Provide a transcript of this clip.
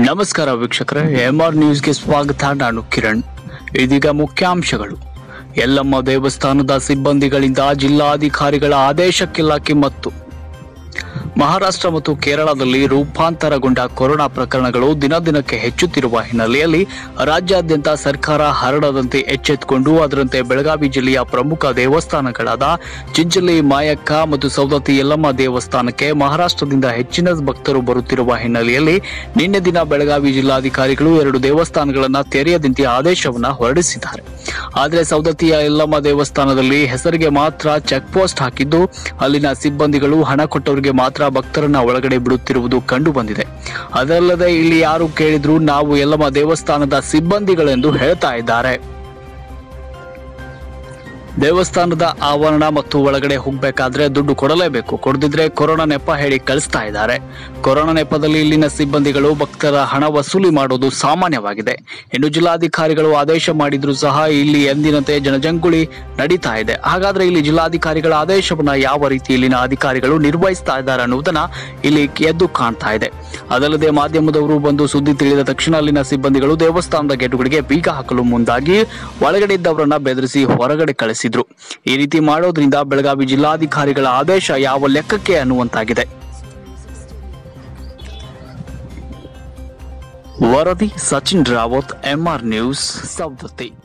ನಮಸ್ಕಾರ ವೀಕ್ಷಕರೇ ಎಂಆರ್ ನ್ಯೂಸ್ಗೆ ಸ್ವಾಗತ ನಾನು ಕಿರಣ್ ಇದೀಗ ಮುಖ್ಯಾಂಶಗಳು ಯಲ್ಲಮ್ಮ ದೇವಸ್ಥಾನದ ಸಿಬ್ಬಂದಿಗಳಿಂದ ಜಿಲ್ಲಾಧಿಕಾರಿಗಳ ಆದೇಶಕ್ಕಿಲ್ಲ ಕಿಮ್ಮತ್ತು ಮಹಾರಾಷ್ಟ್ರ ಮತ್ತು ಕೇರಳದಲ್ಲಿ ರೂಪಾಂತರಗೊಂಡ ಕೊರೋನಾ ಪ್ರಕರಣಗಳು ದಿನದಿನಕ್ಕೆ ಹೆಚ್ಚುತ್ತಿರುವ ಹಿನ್ನೆಲೆಯಲ್ಲಿ ರಾಜ್ಯಾದ್ಯಂತ ಸರ್ಕಾರ ಹರಡದಂತೆ ಎಚ್ಚೆತ್ತುಕೊಂಡು ಅದರಂತೆ ಬೆಳಗಾವಿ ಜಿಲ್ಲೆಯ ಪ್ರಮುಖ ದೇವಸ್ಥಾನಗಳಾದ ಚಿಂಚಲಿ ಮಾಯಕ್ಕ ಮತ್ತು ಸೌದತ್ತಿ ಯಲ್ಲಮ್ಮ ದೇವಸ್ಥಾನಕ್ಕೆ ಮಹಾರಾಷ್ಟ್ರದಿಂದ ಹೆಚ್ಚಿನ ಭಕ್ತರು ಬರುತ್ತಿರುವ ಹಿನ್ನೆಲೆಯಲ್ಲಿ ನಿನ್ನೆ ದಿನ ಬೆಳಗಾವಿ ಜಿಲ್ಲಾಧಿಕಾರಿಗಳು ಎರಡು ದೇವಸ್ಥಾನಗಳನ್ನು ತೆರೆಯದಂತೆ ಆದೇಶವನ್ನು ಹೊರಡಿಸಿದ್ದಾರೆ ಆದರೆ ಸೌದತ್ತಿಯ ಯಲ್ಲಮ್ಮ ದೇವಸ್ಥಾನದಲ್ಲಿ ಹೆಸರಿಗೆ ಮಾತ್ರ ಚೆಕ್ ಪೋಸ್ಟ್ ಹಾಕಿದ್ದು ಅಲ್ಲಿನ ಸಿಬ್ಬಂದಿಗಳು ಹಣ ಕೊಟ್ಟವರಿಗೆ ಮಾತ್ರ ಭಕ್ತರನ್ನ ಒಳಗಡೆ ಬಿಡುತ್ತಿರುವುದು ಕಂಡು ಬಂದಿದೆ ಅದಲ್ಲದೆ ಇಲ್ಲಿ ಯಾರು ಕೇಳಿದ್ರು ನಾವು ಯಲ್ಲಮ್ಮ ದೇವಸ್ಥಾನದ ಸಿಬ್ಬಂದಿಗಳೆಂದು ಹೇಳ್ತಾ ಇದ್ದಾರೆ ದೇವಸ್ಥಾನದ ಆವರಣ ಮತ್ತು ಒಳಗಡೆ ಹೋಗ್ಬೇಕಾದ್ರೆ ದುಡ್ಡು ಕೊಡಲೇಬೇಕು ಕೊಡದಿದ್ರೆ ಕೊರೋನಾ ನೆಪ ಹೇಳಿ ಕಳಿಸ್ತಾ ಇದ್ದಾರೆ ಕೊರೋನಾ ನೆಪದಲ್ಲಿ ಇಲ್ಲಿನ ಸಿಬ್ಬಂದಿಗಳು ಭಕ್ತರ ಹಣ ವಸೂಲಿ ಮಾಡೋದು ಸಾಮಾನ್ಯವಾಗಿದೆ ಇನ್ನು ಜಿಲ್ಲಾಧಿಕಾರಿಗಳು ಆದೇಶ ಮಾಡಿದ್ರು ಸಹ ಇಲ್ಲಿ ಎಂದಿನಂತೆ ಜನಜಂಗುಳಿ ನಡೀತಾ ಇದೆ ಹಾಗಾದ್ರೆ ಇಲ್ಲಿ ಜಿಲ್ಲಾಧಿಕಾರಿಗಳ ಆದೇಶವನ್ನ ಯಾವ ರೀತಿ ಇಲ್ಲಿನ ಅಧಿಕಾರಿಗಳು ನಿರ್ವಹಿಸ್ತಾ ಇದ್ದಾರೆ ಅನ್ನುವುದನ್ನ ಇಲ್ಲಿ ಎದ್ದು ಕಾಣ್ತಾ ಇದೆ ಅದಲ್ಲದೆ ಮಾಧ್ಯಮದವರು ಬಂದು ಸುದ್ದಿ ತಿಳಿದ ತಕ್ಷಣ ಅಲ್ಲಿನ ಸಿಬ್ಬಂದಿಗಳು ದೇವಸ್ಥಾನದ ಗೇಟುಗಳಿಗೆ ಬೀಗ ಹಾಕಲು ಮುಂದಾಗಿ ಒಳಗಡೆ ಇದ್ದವರನ್ನ ಬೆದರಿಸಿ ಹೊರಗಡೆ ಕಳಿಸಿದ್ರು ಈ ರೀತಿ ಮಾಡೋದ್ರಿಂದ ಬೆಳಗಾವಿ ಜಿಲ್ಲಾಧಿಕಾರಿಗಳ ಆದೇಶ ಯಾವ ಲೆಕ್ಕಕ್ಕೆ ಅನ್ನುವಂತಾಗಿದೆ ವರದಿ ಸಚಿನ್ ರಾವತ್ ಎಂಆರ್ ನ್ಯೂಸ್ ಸವದತ್ತಿ